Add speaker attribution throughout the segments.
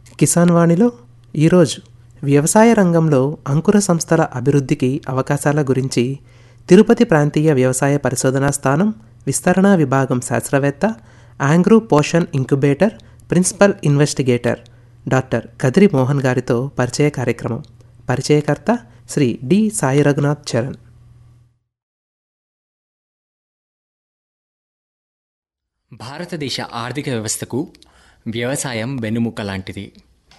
Speaker 1: కిసాన్ వాణిలో ఈరోజు వ్యవసాయ రంగంలో అంకుర సంస్థల అభివృద్ధికి అవకాశాల గురించి తిరుపతి ప్రాంతీయ వ్యవసాయ పరిశోధనా స్థానం విస్తరణ విభాగం శాస్త్రవేత్త ANGRAU Poshan incubator principal investigator doctor Kadiri Mohan గారితో పరిచయ కార్యక్రమం పరిచయకర్త శ్రీ డి సాయి రఘునాథ్ చరణ్
Speaker 2: భారతదేశ ఆర్థిక వ్యవస్థకు వ్యవసాయం వెన్నుముక్క లాంటిది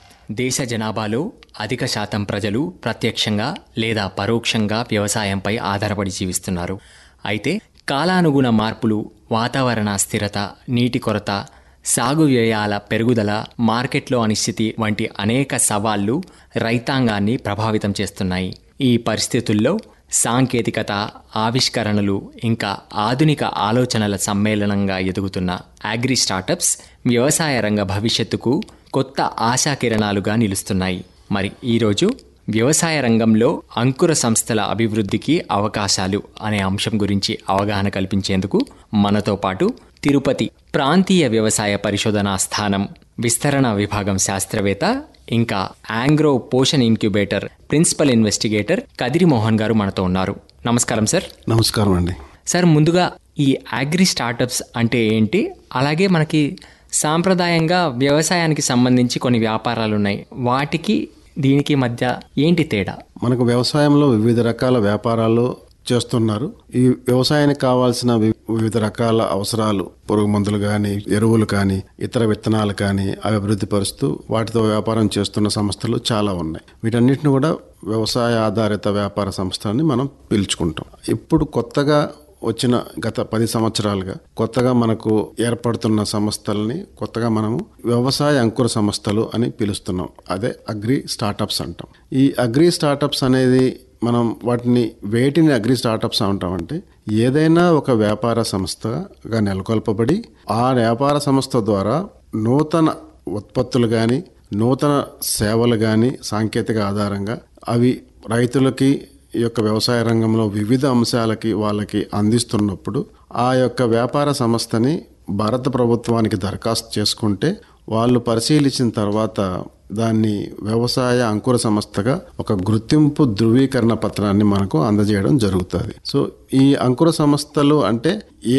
Speaker 2: దేశ జనాభాలో అధిక శాతం ప్రజలు ప్రత్యక్షంగా లేదా పరోక్షంగా వ్యవసాయంపై ఆధారపడి జీవిస్తున్నారు అయితే కాలానుగుణ మార్పులు వాతావరణ స్థిరత నీటి కొరత సాగు వ్యయాల పెరుగుదల మార్కెట్లో అనిశ్చితి వంటి అనేక సవాళ్లు రైతాంగాన్ని ప్రభావితం చేస్తున్నాయి ఈ పరిస్థితుల్లో సాంకేతికత ఆవిష్కరణలు ఇంకా ఆధునిక ఆలోచనల సమ్మేళనంగా ఎదుగుతున్న అగ్రి స్టార్టప్స్ వ్యవసాయ రంగ భవిష్యత్తుకు కొత్త ఆశాకిరణాలుగా నిలుస్తున్నాయి మరి ఈరోజు వ్యవసాయ రంగంలో అంకుర సంస్థల అభివృద్ధికి అవకాశాలు అనే అంశం గురించి అవగాహన కల్పించేందుకు మనతో పాటు తిరుపతి ప్రాంతీయ వ్యవసాయ పరిశోధనా స్థానం విస్తరణ విభాగం శాస్త్రవేత్త ఇంకా ANGRAU Poshan incubator principal investigator Kadiri Mohan garu మనతో ఉన్నారు నమస్కారం సార్
Speaker 3: నమస్కారం అండి
Speaker 2: సార్ ముందుగా ఈ అగ్రి స్టార్టప్స్ అంటే ఏంటి అలాగే మనకి సాంప్రదాయంగా వ్యవసాయానికి సంబంధించి కొన్ని వ్యాపారాలు ఉన్నాయి వాటికి దీనికి మధ్య ఏంటి తేడా
Speaker 3: మనకు వ్యవసాయంలో వివిధ రకాల వ్యాపారాలు చేస్తున్నారు ఈ వ్యవసాయానికి కావాల్సిన వి- వివిధ రకాల అవసరాలు పురుగు మందులు కానీ ఎరువులు కానీ ఇతర విత్తనాలు కానీ అవి అభివృద్ధి పరుస్తూ వాటితో వ్యాపారం చేస్తున్న సంస్థలు చాలా ఉన్నాయి వీటన్నిటిని కూడా వ్యవసాయ ఆధారిత వ్యాపార సంస్థలని మనం పిలుచుకుంటాం ఇప్పుడు కొత్తగా వచ్చిన గత పది సంవత్సరాలుగా కొత్తగా మనకు ఏర్పడుతున్న సంస్థలని కొత్తగా మనము వ్యవసాయ అంకుర సంస్థలు అని పిలుస్తున్నాం అదే అగ్రి స్టార్టప్స్ అంటాం ఈ అగ్రి స్టార్టప్స్ అనేది మనం వాటిని వేటిని అగ్రి స్టార్టప్స్ అంటామంటే ఏదైనా ఒక వ్యాపార సంస్థగా నెలకొల్పబడి ఆ వ్యాపార సంస్థ ద్వారా నూతన ఉత్పత్తులు కానీ నూతన సేవలు కానీ సాంకేతిక ఆధారంగా అవి రైతులకి ఈ యొక్క వ్యవసాయ రంగంలో వివిధ అంశాలకి వాళ్ళకి అందిస్తున్నప్పుడు ఆ యొక్క వ్యాపార సంస్థని భారత ప్రభుత్వానికి దరఖాస్తు చేసుకుంటే వాళ్ళు పరిశీలించిన తర్వాత దాన్ని వ్యవసాయ అంకుర సంస్థగా ఒక గుర్తింపు ధృవీకరణ పత్రాన్ని మనకు అందజేయడం జరుగుతుంది సో ఈ అంకుర సంస్థలు అంటే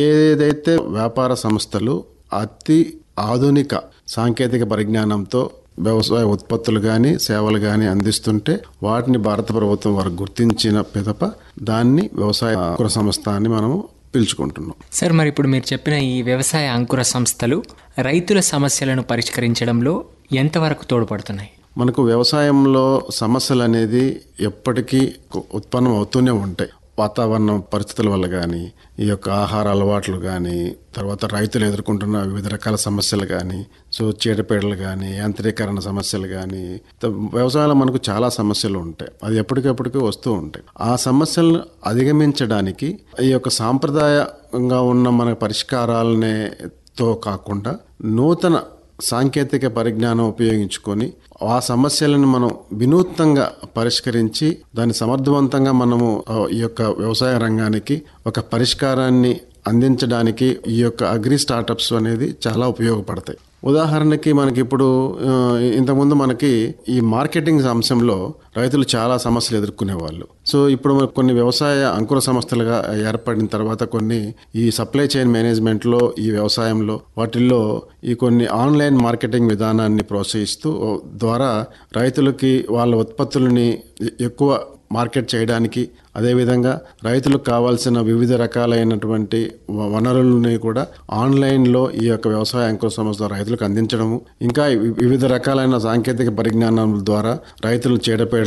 Speaker 3: ఏదైతే వ్యాపార సంస్థలు అతి ఆధునిక సాంకేతిక పరిజ్ఞానంతో వ్యవసాయ ఉత్పత్తులు కానీ సేవలు కానీ అందిస్తుంటే వాటిని భారత ప్రభుత్వం వారు గుర్తించిన పిదప దాన్ని వ్యవసాయ అంకుర సంస్థ అని మనము పిలుచుకుంటున్నాం
Speaker 2: సార్ మరి ఇప్పుడు మీరు చెప్పిన ఈ వ్యవసాయ అంకుర సంస్థలు రైతుల సమస్యలను పరిష్కరించడంలో ఎంతవరకు తోడ్పడుతున్నాయి
Speaker 3: మనకు వ్యవసాయంలో సమస్యలు అనేది ఎప్పటికీ ఉత్పన్నం అవుతూనే ఉంటాయి వాతావరణ పరిస్థితుల వల్ల కానీ ఈ యొక్క ఆహార అలవాట్లు కానీ తర్వాత రైతులు ఎదుర్కొంటున్న వివిధ రకాల సమస్యలు కానీ సో చీడపీడలు కానీ యాంత్రీకరణ సమస్యలు కానీ త- వ్యవసాయంలో మనకు చాలా సమస్యలు ఉంటాయి అది ఎప్పటికెప్పటికీ వస్తూ ఉంటాయి ఆ సమస్యలను అధిగమించడానికి ఈ యొక్క సాంప్రదాయంగా ఉన్న మన పరిష్కారాలనే తో కాకుండా నూతన సాంకేతిక పరిజ్ఞానం ఉపయోగించుకొని ఆ సమస్యలను మనం వినూత్నంగా పరిష్కరించి దాన్ని సమర్థవంతంగా మనము ఆ, ఈ యొక్క వ్యవసాయ రంగానికి ఒక పరిష్కారాన్ని అందించడానికి ఈ యొక్క అగ్రి స్టార్టప్స్ అనేది చాలా ఉపయోగపడతాయి ఉదాహరణకి మనకి ఇప్పుడు ఆ, ఇంతకుముందు మనకి ఈ మార్కెటింగ్ అంశంలో రైతులు చాలా సమస్యలు ఎదుర్కొనేవాళ్ళు సో ఇప్పుడు మనకు కొన్ని వ్యవసాయ అంకుర సంస్థలుగా ఏర్పడిన తర్వాత కొన్ని ఈ సప్లై చైన్ మేనేజ్మెంట్లో ఈ వ్యవసాయంలో వాటిల్లో ఈ కొన్ని ఆన్లైన్ మార్కెటింగ్ విధానాన్ని ప్రోత్సహిస్తూ ద్వారా రైతులకి వాళ్ళ ఉత్పత్తులని ఎక్కువ మార్కెట్ చేయడానికి అదేవిధంగా రైతులకు కావాల్సిన వివిధ రకాలైనటువంటి వ- వనరులని కూడా ఆన్లైన్లో ఈ యొక్క వ్యవసాయ అంకుర సంస్థ రైతులకు అందించడము ఇంకా వి- వివిధ రకాలైన సాంకేతిక పరిజ్ఞానం ద్వారా రైతులు చీడపేడ